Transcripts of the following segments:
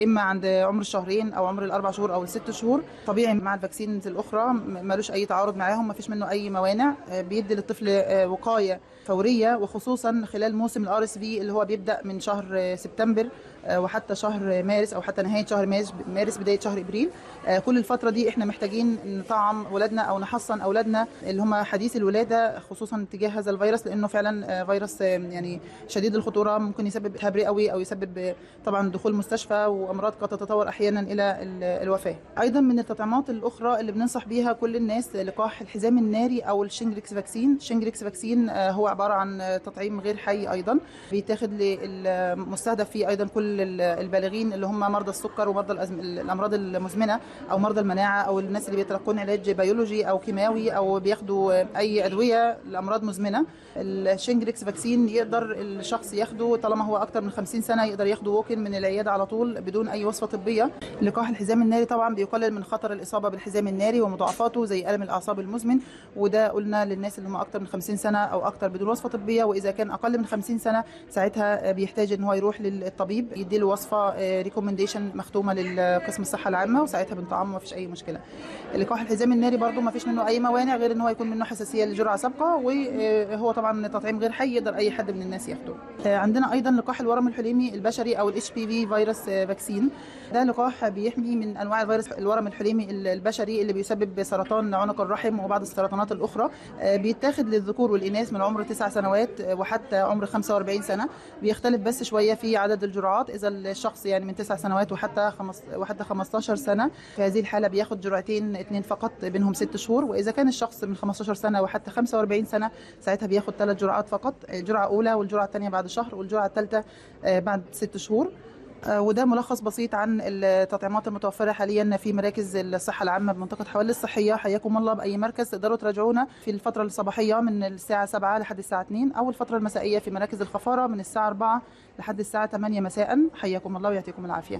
اما عند عمر الشهرين او عمر الاربع شهور او الست شهور طبيعي مع الفاكسينز الاخرى ملوش اي تعارض معاهم ما فيش منه اي موانع بيدي للطفل وقايه فوريه وخصوصا خلال موسم الار اس في اللي هو بيبدا من شهر سبتمبر وحتى شهر مارس او حتى نهايه شهر مارس مارس بدايه شهر ابريل كل الفتره دي احنا محتاجين نطعم ولادنا او نحصن اولادنا اللي هم حديث الولاده خصوصا تجاه هذا الفيروس لانه فعلا فيروس يعني شديد الخطوره ممكن يسبب التهاب رئوي او يسبب طبعا دخول مستشفى وامراض قد تتطور احيانا الى الوفاه ايضا من التطعيمات الاخرى اللي بننصح بيها كل الناس لقاح الحزام الناري او الشنجريكس فاكسين الشنجريكس فاكسين هو عباره عن تطعيم غير حي ايضا بيتاخد للمستهدف فيه ايضا كل البالغين اللي هم مرضى السكر ومرضى الامراض المزمنه او مرضى المناعه او الناس اللي بيتلقون علاج بيولوجي او كيماوي او بياخدوا اي ادويه لامراض مزمنه الشنجريكس فاكسين يقدر الشخص ياخده طالما هو اكتر من 50 سنه يقدر ياخده ووكن من العياده على طول بدون اي وصفه طبيه لقاح الحزام الناري طبعا بيقلل من خطر الاصابه بالحزام الناري ومضاعفاته زي الم الاعصاب المزمن وده قلنا للناس اللي هم اكتر من 50 سنه او اكتر بدون وصفه طبيه واذا كان اقل من 50 سنه ساعتها بيحتاج ان هو يروح للطبيب يدي له وصفه ريكومنديشن مختومه لقسم الصحه العامه وساعتها بنطعمه ما فيش اي مشكله لقاح الحزام الناري برده ما فيش منه اي موانع غير ان هو يكون منه حساسيه لجرعه سابقه وهو طبعا تطعيم غير حي يقدر اي حد من الناس ياخده عندنا ايضا لقاح الورم الحليمي البشري او الاتش بي في فيروس فاكسين ده لقاح بيحمي من انواع الفيروس الورم الحليمي البشري اللي بيسبب سرطان عنق الرحم وبعض السرطانات الاخرى بيتاخد للذكور والاناث من عمر 9 سنوات وحتى عمر 45 سنه بيختلف بس شويه في عدد الجرعات اذا الشخص يعني من 9 سنوات وحتى خمس وحتى 15 سنه في هذه الحاله بياخد جرعتين اثنين فقط بينهم 6 شهور واذا كان الشخص من 15 سنه وحتى 45 سنه ساعتها بياخد ثلاث جرعات فقط الجرعه الاولى والجرعه الثانيه بعد شهر والجرعه الثالثه بعد 6 شهور وده ملخص بسيط عن التطعيمات المتوفرة حاليا في مراكز الصحة العامة بمنطقة حوالي الصحية حياكم الله بأي مركز تقدروا تراجعونا في الفترة الصباحية من الساعة 7 لحد الساعة 2 أو الفترة المسائية في مراكز الخفارة من الساعة 4 لحد الساعة 8 مساء حياكم الله ويعطيكم العافية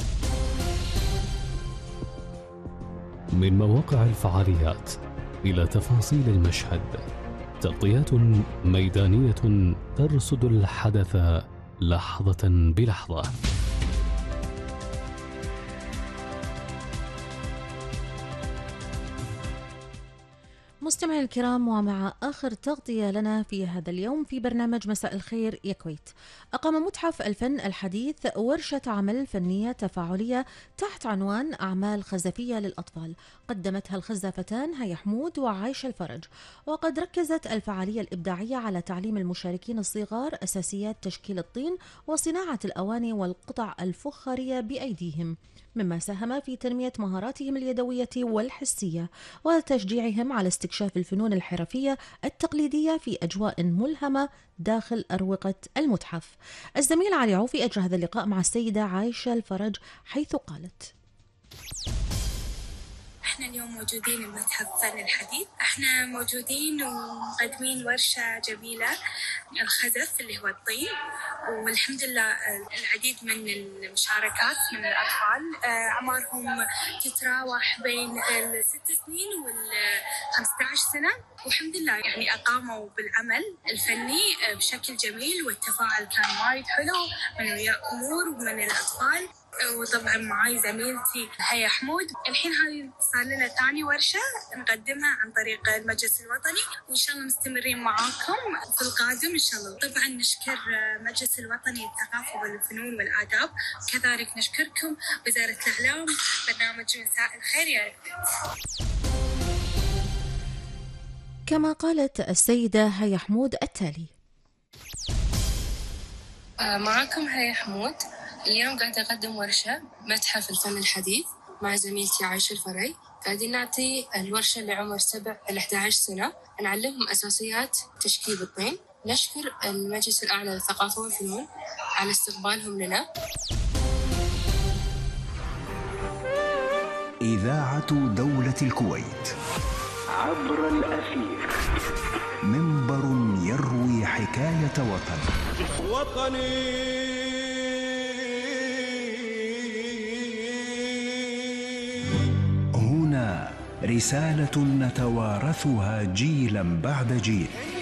من مواقع الفعاليات إلى تفاصيل المشهد تغطيات ميدانية ترصد الحدث لحظة بلحظة مستمعي الكرام ومع آخر تغطية لنا في هذا اليوم في برنامج مساء الخير يا كويت أقام متحف الفن الحديث ورشة عمل فنية تفاعلية تحت عنوان أعمال خزفية للأطفال قدمتها الخزافتان هيا حمود وعايشة الفرج وقد ركزت الفعالية الإبداعية على تعليم المشاركين الصغار أساسيات تشكيل الطين وصناعة الأواني والقطع الفخارية بأيديهم مما ساهم في تنمية مهاراتهم اليدوية والحسية وتشجيعهم على استكشاف الفنون الحرفية التقليدية في أجواء ملهمة داخل أروقة المتحف الزميل علي عوفي أجرى هذا اللقاء مع السيدة عايشة الفرج حيث قالت احنا اليوم موجودين بمتحف فن الحديث احنا موجودين ومقدمين ورشة جميلة الخزف اللي هو الطين والحمد لله العديد من المشاركات من الأطفال أعمارهم تتراوح بين الست سنين وال 15 سنة والحمد لله يعني أقاموا بالعمل الفني بشكل جميل والتفاعل كان وايد حلو من ويا الأمور ومن الأطفال وطبعا معاي زميلتي هيا حمود الحين هاي صار لنا ثاني ورشة نقدمها عن طريق المجلس الوطني وإن شاء الله مستمرين معاكم في القادم إن شاء الله طبعا نشكر المجلس الوطني للثقافة والفنون والآداب كذلك نشكركم وزارة الإعلام برنامج مساء الخير يا كما قالت السيدة هيا حمود التالي معكم هيا حمود اليوم قاعدة أقدم ورشة متحف الفن الحديث مع زميلتي عايشة الفري قاعدين نعطي الورشة لعمر سبع إلى 11 سنة نعلمهم أساسيات تشكيل الطين نشكر المجلس الأعلى للثقافة والفنون على استقبالهم لنا إذاعة دولة الكويت عبر الأثير منبر يروي حكاية وطن وطني هنا رسالة نتوارثها جيلا بعد جيل